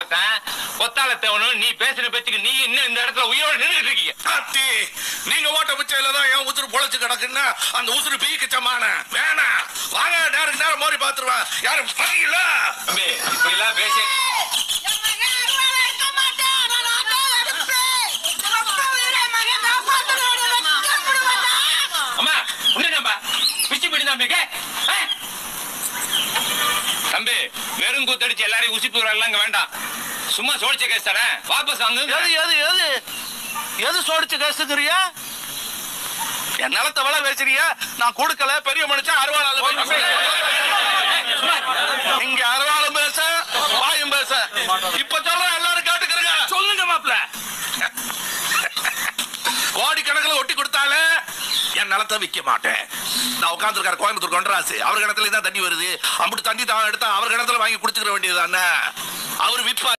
பார்த்தேன் ஒத்தால தேவனும் நீ பேசின பேச்சுக்கு நீ இன்னும் இந்த இடத்துல உயிரோட நின்றுட்டு இருக்கீங்க அத்தி நீங்க ஓட்ட பிச்சையில தான் என் உசுறு பொழைச்சு கிடக்குன்னா அந்த உசுறு பீக்கிச்சமான வேணாம் வாங்க நேருக்கு நேரம் மோரி பாத்துருவேன் யாரும் பண்ணீங்களா தம்பி இப்படி எல்லாம் பேசி அம்மா உன்னப்பா பிச்சு பிடி தம்பிக்கு ஆ? தம்பி வெறும் கூத்தடிச்சு எல்லாரையும் உசிப்பு எல்லாம் இங்க வேண்டாம் சும்மா சோடிச்ச கேஸ் தரேன் வாபஸ் வாங்க எது எது எது எது சோடிச்சு கேசுக்கிறியா என் நிலத்தை விலை பேசுறியா நான் கொடுக்கல பெரிய மனுஷன் அறுவாளால இங்க அறுவாளும் பேச வாயும் பேச இப்ப சொல்ற எல்லாரும் கேட்டுக்கிறங்க சொல்லுங்க மாப்ள கோடி கணக்குல ஒட்டி கொடுத்தாலே என் நிலத்தை விக்க மாட்டேன் நான் உட்காந்துருக்காரு கோயம்புத்தூர் கொண்டராசு அவர் கிணத்துல தான் தண்ணி வருது அப்படி தண்ணி தான் எடுத்தா அவர் கிணத்துல வாங்கி குடிச்சுக்கிற வேண்டியது அவர் விற்பா